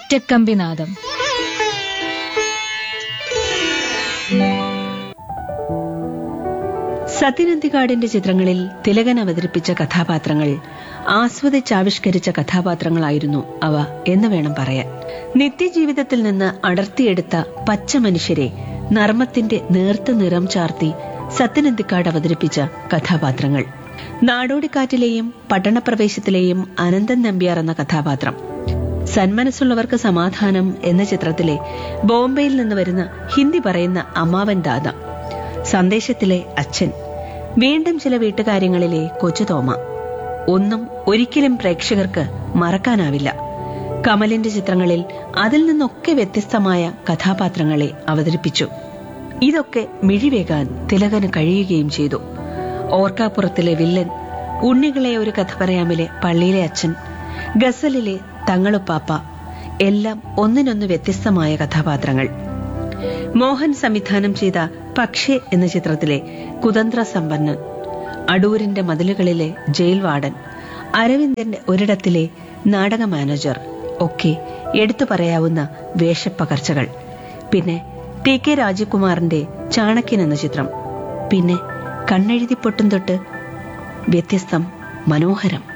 ഒറ്റക്കമ്പിനാദം സത്യനന്ദികാടിന്റെ ചിത്രങ്ങളിൽ തിലകൻ അവതരിപ്പിച്ച കഥാപാത്രങ്ങൾ ആസ്വദിച്ചാവിഷ്കരിച്ച കഥാപാത്രങ്ങളായിരുന്നു അവ എന്ന് വേണം പറയാൻ നിത്യജീവിതത്തിൽ നിന്ന് അടർത്തിയെടുത്ത പച്ച മനുഷ്യരെ നർമ്മത്തിന്റെ നേർത്ത നിറം ചാർത്തി സത്യനന്ദിക്കാട് അവതരിപ്പിച്ച കഥാപാത്രങ്ങൾ നാടോടിക്കാറ്റിലെയും പട്ടണപ്രവേശത്തിലെയും അനന്തൻ നമ്പ്യാർ എന്ന കഥാപാത്രം സന്മനസ്സുള്ളവർക്ക് സമാധാനം എന്ന ചിത്രത്തിലെ ബോംബെയിൽ നിന്ന് വരുന്ന ഹിന്ദി പറയുന്ന അമ്മാവൻ ദാദ സന്ദേശത്തിലെ അച്ഛൻ വീണ്ടും ചില വീട്ടുകാര്യങ്ങളിലെ കൊച്ചുതോമ ഒന്നും ഒരിക്കലും പ്രേക്ഷകർക്ക് മറക്കാനാവില്ല കമലിന്റെ ചിത്രങ്ങളിൽ അതിൽ നിന്നൊക്കെ വ്യത്യസ്തമായ കഥാപാത്രങ്ങളെ അവതരിപ്പിച്ചു ഇതൊക്കെ മിഴിവേകാൻ തിലകന് കഴിയുകയും ചെയ്തു ഓർക്കാപ്പുറത്തിലെ വില്ലൻ ഉണ്ണികളെ ഒരു കഥ പറയാമിലെ പള്ളിയിലെ അച്ഛൻ ഗസലിലെ തങ്ങളുപ്പാപ്പ എല്ലാം ഒന്നിനൊന്ന് വ്യത്യസ്തമായ കഥാപാത്രങ്ങൾ മോഹൻ സംവിധാനം ചെയ്ത പക്ഷേ എന്ന ചിത്രത്തിലെ കുതന്ത്ര സമ്പന്നൻ അടൂരിന്റെ മതിലുകളിലെ ജയിൽ വാർഡൻ അരവിന്ദന്റെ ഒരിടത്തിലെ നാടക മാനേജർ ഒക്കെ എടുത്തു പറയാവുന്ന വേഷപ്പകർച്ചകൾ പിന്നെ ടി കെ രാജകുമാറിന്റെ ചാണക്യൻ എന്ന ചിത്രം പിന്നെ കണ്ണെഴുതി പൊട്ടും തൊട്ട് വ്യത്യസ്തം മനോഹരം